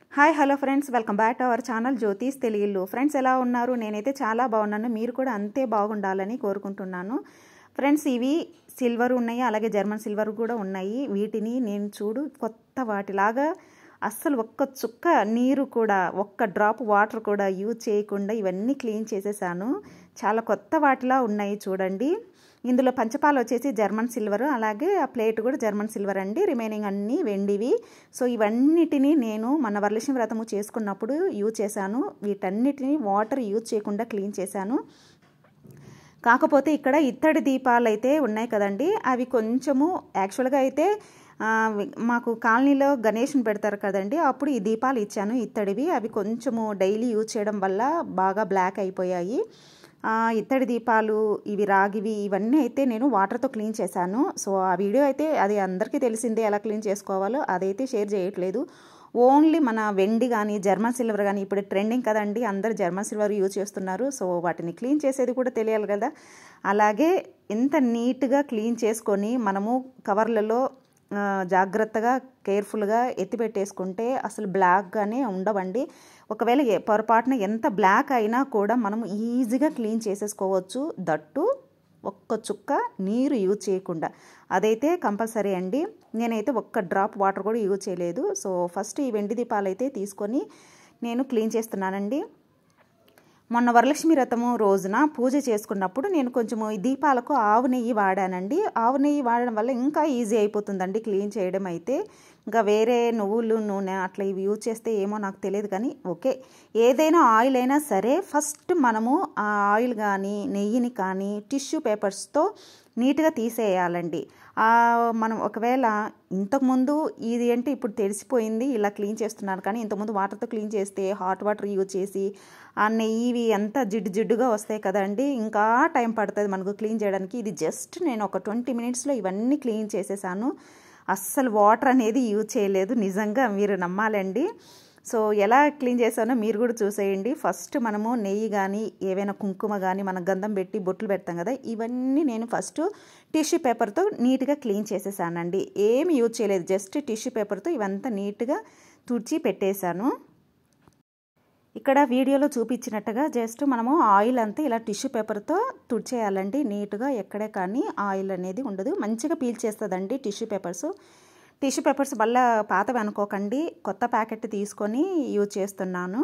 hi hello friends welcome back to our channel Jyotish తెలుగులో friends ఎలా ఉన్నారు నేనైతే చాలా బాగున్నాను మీరు కూడా అంతే బాగుండాలని కోరుకుంటున్నాను ఫ్రెండ్స్ ఇవి సిల్వర్ ఉన్నాయి అలాగే జర్మన్ సిల్వర్ కూడా ఉన్నాయి వీటిని నేను చూడు కొత్త వాటిలాగా అస్సలు ఒక్క చుక్క నీరు కూడా ఒక్క డ్రాప్ వాటర్ కూడా యూజ్ చేయకుండా ఇవన్నీ క్లీన్ చేసేసాను చాలా కొత్త వాటిలా ఉన్నాయి చూడండి ఇందులో పంచపాలు వచ్చేసి జర్మన్ సిల్వర్ అలాగే ఆ ప్లేట్ కూడా జర్మన్ సిల్వర్ అండి రిమైనింగ్ అన్నీ వెండివి సో ఇవన్నిటిని నేను మన వరలక్ష్మి వ్రతము చేసుకున్నప్పుడు యూజ్ చేశాను వీటన్నిటిని వాటర్ యూజ్ చేయకుండా క్లీన్ చేశాను కాకపోతే ఇక్కడ ఇత్తడి దీపాలు అయితే ఉన్నాయి కదండి అవి కొంచెము యాక్చువల్గా అయితే మాకు కాలనీలో గణేష్ని పెడతారు కదండి అప్పుడు ఈ దీపాలు ఇచ్చాను ఇత్తడివి అవి కొంచెము డైలీ యూజ్ చేయడం వల్ల బాగా బ్లాక్ అయిపోయాయి ఇత్తడి దీపాలు ఇవి రాగివి ఇవన్నీ అయితే నేను వాటర్తో క్లీన్ చేశాను సో ఆ వీడియో అయితే అది అందరికీ తెలిసిందే ఎలా క్లీన్ చేసుకోవాలో అదైతే షేర్ చేయట్లేదు ఓన్లీ మన వెండి కానీ జర్మన్ సిల్వర్ కానీ ఇప్పుడు ట్రెండింగ్ కదండి అందరు జర్మన్ సిల్వర్ యూజ్ చేస్తున్నారు సో వాటిని క్లీన్ చేసేది కూడా తెలియాలి కదా అలాగే ఎంత నీట్గా క్లీన్ చేసుకొని మనము కవర్లలో జాగ్రత్తగా కేర్ఫుల్గా ఎత్తిపెట్టేసుకుంటే అసలు బ్లాక్గానే ఉండవండి ఒకవేళ పొరపాటున ఎంత బ్లాక్ అయినా కూడా మనం ఈజీగా క్లీన్ చేసేసుకోవచ్చు దట్టు ఒక్క చుక్క నీరు యూజ్ చేయకుండా అదైతే కంపల్సరీ అండి నేనైతే ఒక్క డ్రాప్ వాటర్ కూడా యూజ్ చేయలేదు సో ఫస్ట్ ఈ వెండి దీపాలు అయితే తీసుకొని నేను క్లీన్ చేస్తున్నానండి మొన్న వరలక్ష్మి వ్రతము రోజున పూజ చేసుకున్నప్పుడు నేను కొంచెము ఈ దీపాలకు ఆవు నెయ్యి వాడానండి ఆవు నెయ్యి వాడడం వల్ల ఇంకా ఈజీ అయిపోతుందండి క్లీన్ చేయడం అయితే ఇంకా వేరే నువ్వులు నూనె అట్లా ఇవి యూజ్ చేస్తే ఏమో నాకు తెలియదు కానీ ఓకే ఏదైనా ఆయిల్ అయినా సరే ఫస్ట్ మనము ఆ ఆయిల్ కానీ నెయ్యిని కానీ టిష్యూ పేపర్స్తో నీట్గా తీసేయాలండి మనం ఒకవేళ ఇంతకుముందు ఇది అంటే ఇప్పుడు తెలిసిపోయింది ఇలా క్లీన్ చేస్తున్నారు కానీ ఇంతకుముందు వాటర్తో క్లీన్ చేస్తే హాట్ వాటర్ యూజ్ చేసి ఆ నెయ్యి అంతా జిడ్డు జిడ్డుగా వస్తాయి కదండి ఇంకా టైం పడుతుంది మనకు క్లీన్ చేయడానికి ఇది జస్ట్ నేను ఒక ట్వంటీ మినిట్స్లో ఇవన్నీ క్లీన్ చేసేసాను అస్సలు వాటర్ అనేది యూజ్ చేయలేదు నిజంగా మీరు నమ్మాలండి సో ఎలా క్లీన్ చేసానో మీరు కూడా చూసేయండి ఫస్ట్ మనము నెయ్యి కానీ ఏవైనా కుంకుమ కానీ మనం గంధం పెట్టి బొట్లు పెడతాం కదా ఇవన్నీ నేను ఫస్ట్ టిష్యూ పేపర్తో నీట్గా క్లీన్ చేసేసానండి ఏమి యూజ్ చేయలేదు జస్ట్ టిష్యూ పేపర్తో ఇవంతా నీట్గా తుడిచి పెట్టేశాను ఇక్కడ వీడియోలో చూపించినట్టుగా జస్ట్ మనము ఆయిల్ అంతా ఇలా టిష్యూ పేపర్తో తుడిచేయాలండి నీట్గా ఎక్కడే కానీ ఆయిల్ అనేది ఉండదు మంచిగా పీల్చేస్తుందండి టిష్యూ పేపర్స్ టిష్యూ పేపర్స్ మళ్ళీ పాతవి అనుకోకండి కొత్త ప్యాకెట్ తీసుకొని యూజ్ చేస్తున్నాను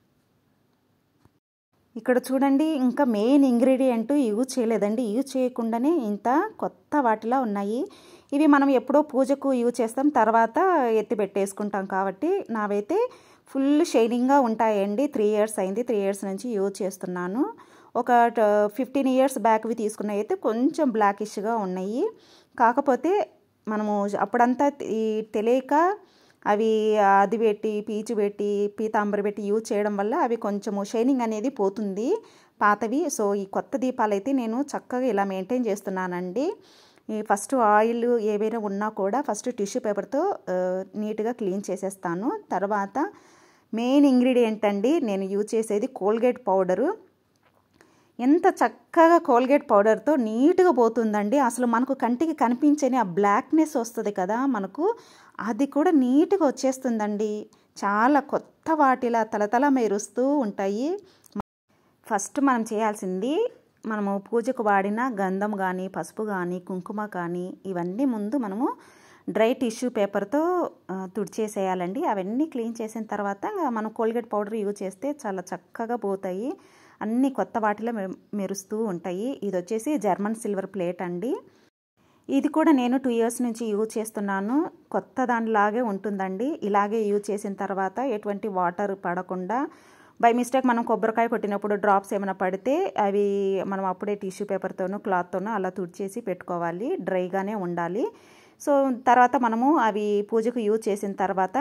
ఇక్కడ చూడండి ఇంకా మెయిన్ ఇంగ్రీడియంట్ యూజ్ చేయలేదండి యూజ్ చేయకుండానే ఇంత కొత్త వాటిలా ఉన్నాయి ఇవి మనం ఎప్పుడో పూజకు యూజ్ చేస్తాం తర్వాత ఎత్తి పెట్టేసుకుంటాం కాబట్టి నావైతే ఫుల్ షైనింగ్గా ఉంటాయండి త్రీ ఇయర్స్ అయింది త్రీ ఇయర్స్ నుంచి యూజ్ చేస్తున్నాను ఒక ఫిఫ్టీన్ ఇయర్స్ బ్యాక్వి తీసుకున్న అయితే కొంచెం బ్లాకిష్గా ఉన్నాయి కాకపోతే మనము అప్పుడంతా ఈ తెలియక అవి అది పెట్టి పీచు పెట్టి పీతాంబరి పెట్టి యూజ్ చేయడం వల్ల అవి కొంచెము షైనింగ్ అనేది పోతుంది పాతవి సో ఈ కొత్త దీపాలు అయితే నేను చక్కగా ఇలా మెయింటైన్ చేస్తున్నానండి ఈ ఫస్ట్ ఆయిల్ ఏవైనా ఉన్నా కూడా ఫస్ట్ టిష్యూ పేపర్తో నీట్గా క్లీన్ చేసేస్తాను తర్వాత మెయిన్ ఇంగ్రీడియంట్ అండి నేను యూజ్ చేసేది కోల్గేట్ పౌడరు ఎంత చక్కగా కోల్గేట్ పౌడర్తో నీట్గా పోతుందండి అసలు మనకు కంటికి కనిపించని ఆ బ్లాక్నెస్ వస్తుంది కదా మనకు అది కూడా నీట్గా వచ్చేస్తుందండి చాలా కొత్త వాటిలా తలతల మెరుస్తూ ఉంటాయి ఫస్ట్ మనం చేయాల్సింది మనము పూజకు వాడిన గంధం కానీ పసుపు కానీ కుంకుమ కానీ ఇవన్నీ ముందు మనము డ్రై టిష్యూ పేపర్తో తుడిచేసేయాలండి అవన్నీ క్లీన్ చేసిన తర్వాత మనం కోల్గేట్ పౌడర్ యూజ్ చేస్తే చాలా చక్కగా పోతాయి అన్ని కొత్త వాటిలో మెరుస్తూ ఉంటాయి ఇది వచ్చేసి జర్మన్ సిల్వర్ ప్లేట్ అండి ఇది కూడా నేను టూ ఇయర్స్ నుంచి యూజ్ చేస్తున్నాను కొత్త దానిలాగే ఉంటుందండి ఇలాగే యూజ్ చేసిన తర్వాత ఎటువంటి వాటర్ పడకుండా బై మిస్టేక్ మనం కొబ్బరికాయ కొట్టినప్పుడు డ్రాప్స్ ఏమైనా పడితే అవి మనం అప్పుడే టిష్యూ పేపర్తోనూ క్లాత్తోనూ అలా తుడిచేసి పెట్టుకోవాలి డ్రైగానే ఉండాలి సో తర్వాత మనము అవి పూజకు యూజ్ చేసిన తర్వాత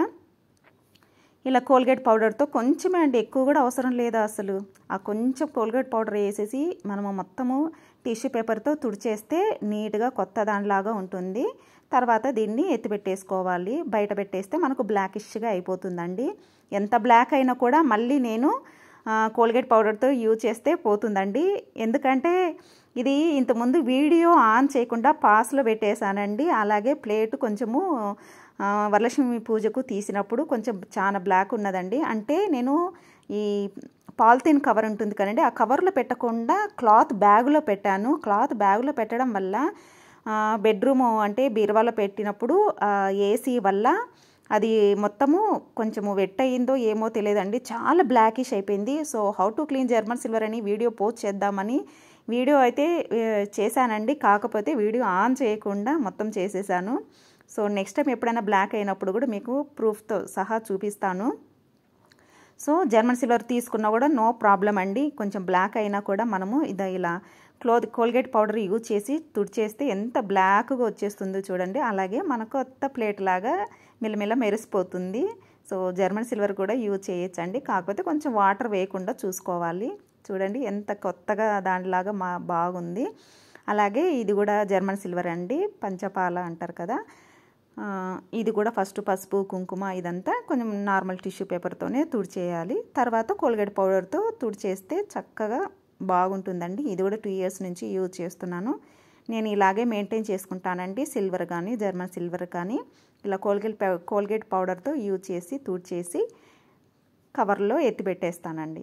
ఇలా కోల్గేట్ పౌడర్తో కొంచెమే అండి ఎక్కువ కూడా అవసరం లేదా అసలు ఆ కొంచెం కోల్గేట్ పౌడర్ వేసేసి మనము మొత్తము టిష్యూ పేపర్తో తుడిచేస్తే నీట్గా కొత్త దానిలాగా ఉంటుంది తర్వాత దీన్ని ఎత్తిపెట్టేసుకోవాలి బయట పెట్టేస్తే మనకు బ్లాకిష్గా అయిపోతుందండి ఎంత బ్లాక్ అయినా కూడా మళ్ళీ నేను కోల్గేట్ పౌడర్తో యూజ్ చేస్తే పోతుందండి ఎందుకంటే ఇది ఇంతకుముందు వీడియో ఆన్ చేయకుండా పాస్లో పెట్టేశానండి అలాగే ప్లేట్ కొంచెము ఆ, వరలక్ష్మి పూజకు తీసినప్పుడు కొంచెం చాలా బ్లాక్ ఉన్నదండి అంటే నేను ఈ పాలిథిన్ కవర్ ఉంటుంది కదండి ఆ కవర్లో పెట్టకుండా క్లాత్ బ్యాగులో పెట్టాను క్లాత్ బ్యాగులో పెట్టడం వల్ల ఆ, బెడ్రూమ్ అంటే బీరువాలో పెట్టినప్పుడు ఏసీ వల్ల అది మొత్తము కొంచెము వెట్ అయ్యిందో ఏమో తెలియదండి చాలా బ్లాకిష్ అయిపోయింది so how to clean German silver అని వీడియో పోస్ట్ చేద్దామని వీడియో అయితే ఏ, చేశానండి కాకపోతే వీడియో ఆన్ చేయకుండా మొత్తం చేసేసాను సో నెక్స్ట్ టైం ఎప్పుడైనా బ్లాక్ అయినప్పుడు కూడా మీకు ప్రూఫ్తో సహా చూపిస్తాను సో జర్మన్ సిల్వర్ తీసుకున్నా కూడా నో ప్రాబ్లం అండి కొంచెం బ్లాక్ అయినా కూడా మనము ఇది ఇలా క్లోత్ కోల్గేట్ పౌడర్ యూజ్ చేసి తుడిచేస్తే ఎంత బ్లాక్గా వచ్చేస్తుందో చూడండి అలాగే మన కొత్త ప్లేట్ లాగా మిల్లమిల్ల మెరిసిపోతుంది సో జర్మన్ సిల్వర్ కూడా యూజ్ చేయొచ్చండి కాకపోతే కొంచెం వాటర్ వేయకుండా చూసుకోవాలి చూడండి ఎంత కొత్తగా దానిలాగా మా బాగుంది అలాగే ఇది కూడా జర్మన్ సిల్వర్ అండి పంచపాల అంటారు కదా ఆ, ఇది కూడా ఫస్ట్ పసుపు కుంకుమ ఇదంతా కొంచెం నార్మల్ టిష్యూ పేపర్తోనే తుడిచేయాలి తర్వాత కోల్గేట్ పౌడర్తో తుడిచేస్తే చక్కగా బాగుంటుందండి ఇది కూడా టూ ఇయర్స్ నుంచి యూజ్ చేస్తున్నాను నేను ఇలాగే మెయింటైన్ చేసుకుంటానండి సిల్వర్ కానీ జర్మన్ సిల్వర్ కానీ ఇలా కోల్గేట్ పౌ- కోల్గేట్ పౌడర్తో యూజ్ చేసి తుడిచేసి కవర్లో ఎత్తి పెట్టేస్తానండి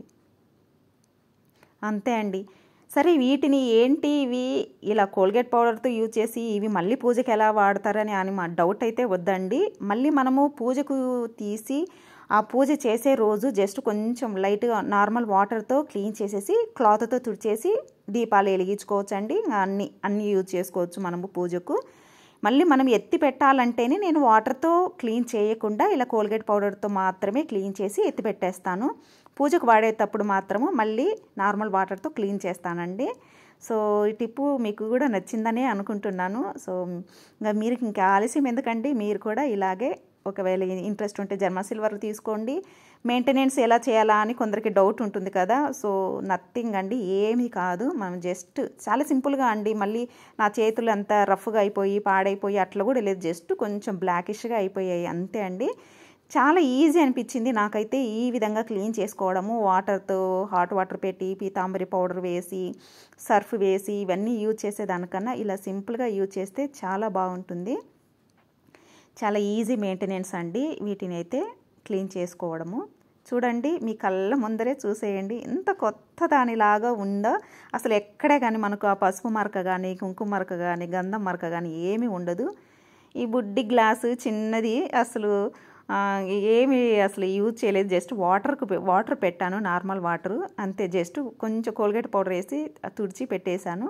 అంతే అండి సరే వీటిని ఏంటి ఇవి ఇలా కోల్గేట్ పౌడర్తో యూజ్ చేసి ఇవి మళ్ళీ పూజకి ఎలా వాడతారని అని మా డౌట్ అయితే వద్దండి మళ్ళీ మనము పూజకు తీసి ఆ పూజ చేసే రోజు జస్ట్ కొంచెం లైట్గా నార్మల్ వాటర్తో క్లీన్ చేసేసి క్లాత్తో తుడిచేసి దీపాలు వెలిగించుకోవచ్చండి ఇంకా అన్ని అన్ని యూజ్ చేసుకోవచ్చు మనము పూజకు మళ్ళీ మనం ఎత్తి పెట్టాలంటేనే నేను వాటర్తో క్లీన్ చేయకుండా ఇలా కోల్గేట్ పౌడర్తో మాత్రమే క్లీన్ చేసి ఎత్తి పెట్టేస్తాను పూజకు వాడేటప్పుడు మాత్రము మళ్ళీ నార్మల్ వాటర్తో క్లీన్ చేస్తానండి సో ఈ టిప్పు మీకు కూడా నచ్చిందనే అనుకుంటున్నాను సో ఇంకా మీరు ఇంకా ఆలస్యం ఎందుకండి మీరు కూడా ఇలాగే ఒకవేళ ఇంట్రెస్ట్ ఉంటే జర్మా సిల్వర్ తీసుకోండి మెయింటెనెన్స్ ఎలా చేయాలా అని కొందరికి డౌట్ ఉంటుంది కదా సో నథింగ్ అండి ఏమీ కాదు మనం జస్ట్ చాలా సింపుల్గా అండి మళ్ళీ నా చేతులు అంతా రఫ్గా అయిపోయి పాడైపోయి అట్లా కూడా లేదు జస్ట్ కొంచెం బ్లాకిష్గా అయిపోయాయి అంతే అండి చాలా ఈజీ అనిపించింది నాకైతే ఈ విధంగా క్లీన్ చేసుకోవడము వాటర్తో హాట్ వాటర్ పెట్టి పీతాంబరి పౌడర్ వేసి సర్ఫ్ వేసి ఇవన్నీ యూజ్ చేసేదానికన్నా ఇలా సింపుల్గా యూజ్ చేస్తే చాలా బాగుంటుంది చాలా ఈజీ మెయింటెనెన్స్ అండి వీటిని అయితే క్లీన్ చేసుకోవడము చూడండి మీ కళ్ళ ముందరే చూసేయండి ఎంత కొత్త దానిలాగా ఉందో అసలు ఎక్కడే కానీ మనకు ఆ పసుపు మరక కానీ కుంకుమ మరక కానీ గంధం మరక కానీ ఏమీ ఉండదు ఈ బుడ్డి గ్లాసు చిన్నది అసలు ఆ, ఏమి అసలు యూజ్ చేయలేదు జస్ట్ వాటర్కు వాటర్ పెట్టాను నార్మల్ వాటర్ అంతే జస్ట్ కొంచెం కోల్గేట్ పౌడర్ వేసి తుడిచి పెట్టేశాను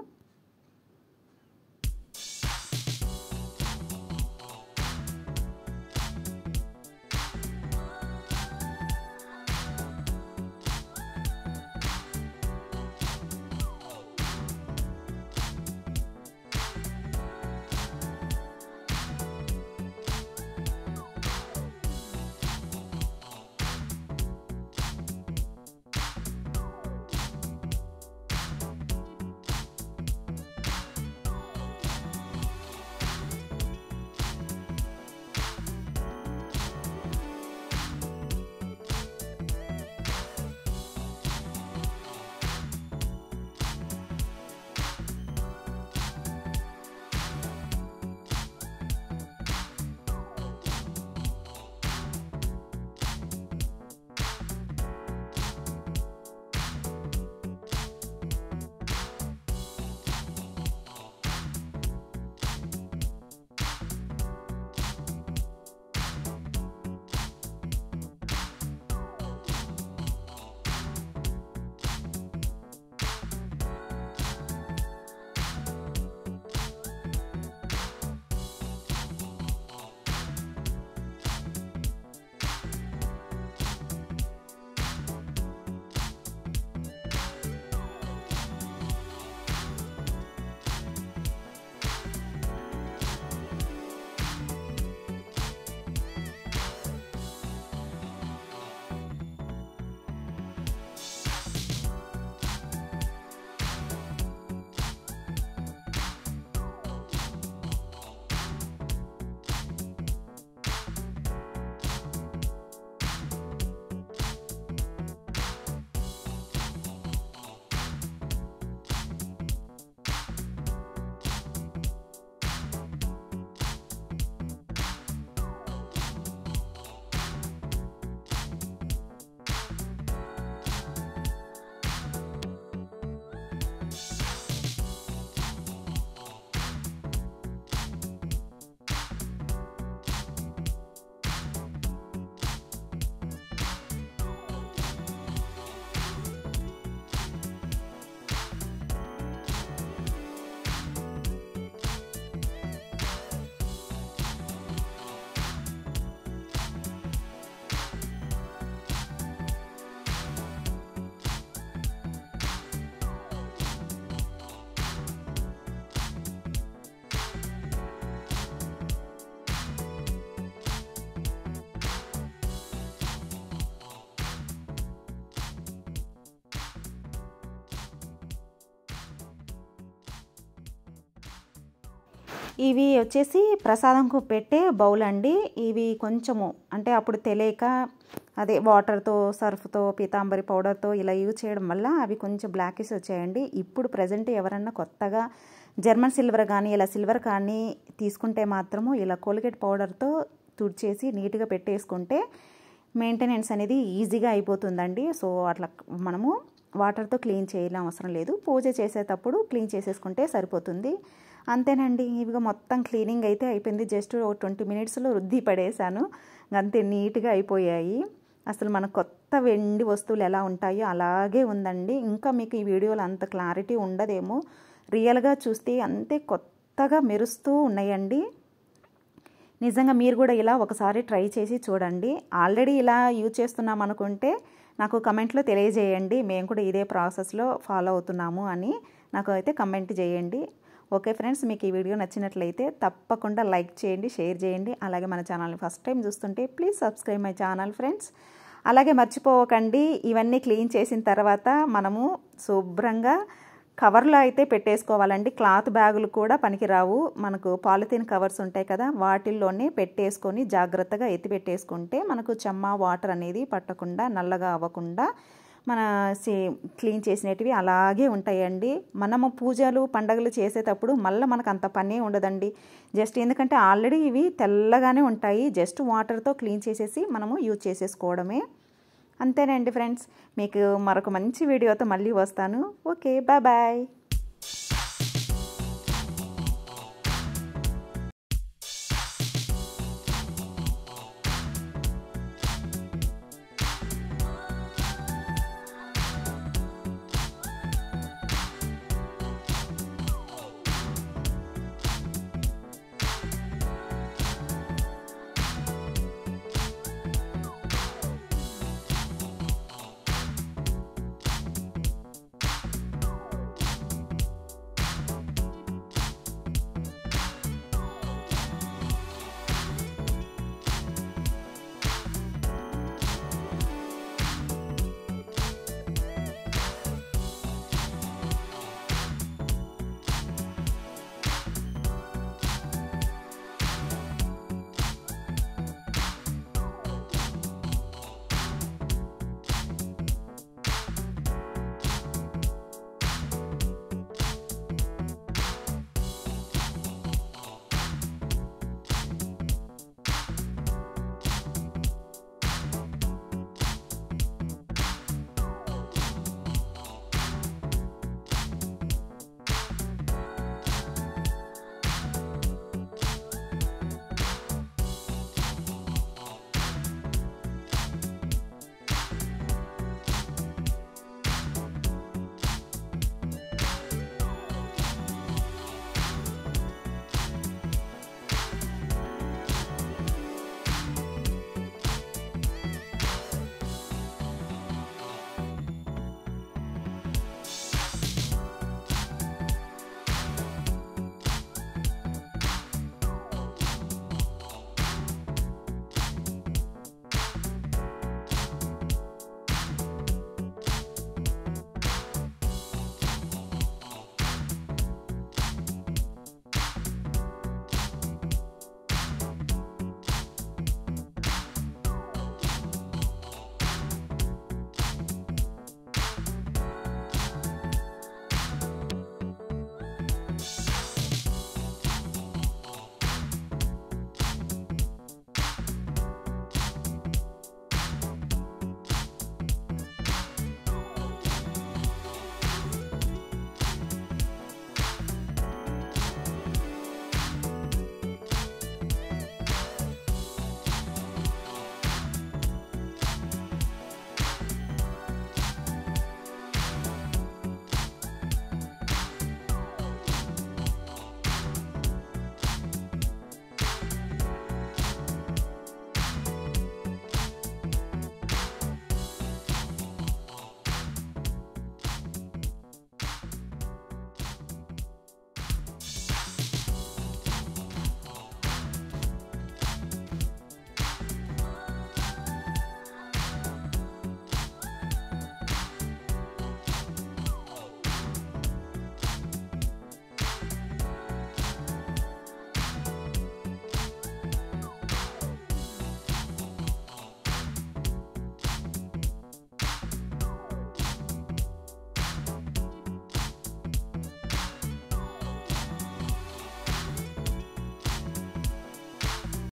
ఇవి వచ్చేసి ప్రసాదంకు పెట్టే బౌల్ అండి ఇవి కొంచెము అంటే అప్పుడు తెలియక అదే వాటర్తో సర్ఫ్తో పీతాంబరి పౌడర్తో ఇలా యూజ్ చేయడం వల్ల అవి కొంచెం బ్లాకిష్ వచ్చాయండి ఇప్పుడు ప్రజెంట్ ఎవరన్నా కొత్తగా జర్మన్ సిల్వర్ కానీ ఇలా సిల్వర్ కానీ తీసుకుంటే మాత్రము ఇలా కోల్గేట్ పౌడర్తో తుడిచేసి నీట్గా పెట్టేసుకుంటే మెయింటెనెన్స్ అనేది ఈజీగా అయిపోతుందండి సో అట్లా మనము వాటర్తో క్లీన్ చేయడం అవసరం లేదు పూజ చేసేటప్పుడు క్లీన్ చేసేసుకుంటే సరిపోతుంది అంతేనండి ఇవిగా మొత్తం క్లీనింగ్ అయితే అయిపోయింది జస్ట్ ఒక ట్వంటీ మినిట్స్లో రుద్ది పడేశాను అంతే నీట్గా అయిపోయాయి అసలు మన కొత్త వెండి వస్తువులు ఎలా ఉంటాయో అలాగే ఉందండి ఇంకా మీకు ఈ వీడియోలో అంత క్లారిటీ ఉండదేమో రియల్గా చూస్తే అంతే కొత్తగా మెరుస్తూ ఉన్నాయండి నిజంగా మీరు కూడా ఇలా ఒకసారి ట్రై చేసి చూడండి ఆల్రెడీ ఇలా యూజ్ చేస్తున్నాం అనుకుంటే నాకు కమెంట్లో తెలియజేయండి మేము కూడా ఇదే ప్రాసెస్లో ఫాలో అవుతున్నాము అని నాకు అయితే కమెంట్ చేయండి ఓకే ఫ్రెండ్స్ మీకు ఈ వీడియో నచ్చినట్లయితే తప్పకుండా లైక్ చేయండి షేర్ చేయండి అలాగే మన ఛానల్ని ఫస్ట్ టైం చూస్తుంటే please subscribe my channel friends అలాగే మర్చిపోకండి ఇవన్నీ క్లీన్ చేసిన తర్వాత మనము శుభ్రంగా కవర్లో అయితే పెట్టేసుకోవాలండి క్లాత్ బ్యాగులు కూడా పనికిరావు మనకు పాలిథిన్ కవర్స్ ఉంటాయి కదా వాటిల్లోనే పెట్టేసుకొని జాగ్రత్తగా ఎత్తి పెట్టేసుకుంటే మనకు చెమ్మ వాటర్ అనేది పట్టకుండా నల్లగా అవ్వకుండా మన క్లీన్ చేసినటివి అలాగే ఉంటాయండి మనము పూజలు పండగలు చేసేటప్పుడు మళ్ళీ మనకు అంత పనే ఉండదండి జస్ట్ ఎందుకంటే ఆల్రెడీ ఇవి తెల్లగానే ఉంటాయి జస్ట్ వాటర్తో క్లీన్ చేసేసి మనము యూజ్ చేసేసుకోవడమే అంతేనండి ఫ్రెండ్స్ మీకు మరొక మంచి వీడియోతో మళ్ళీ వస్తాను ఓకే బాయ్ బాయ్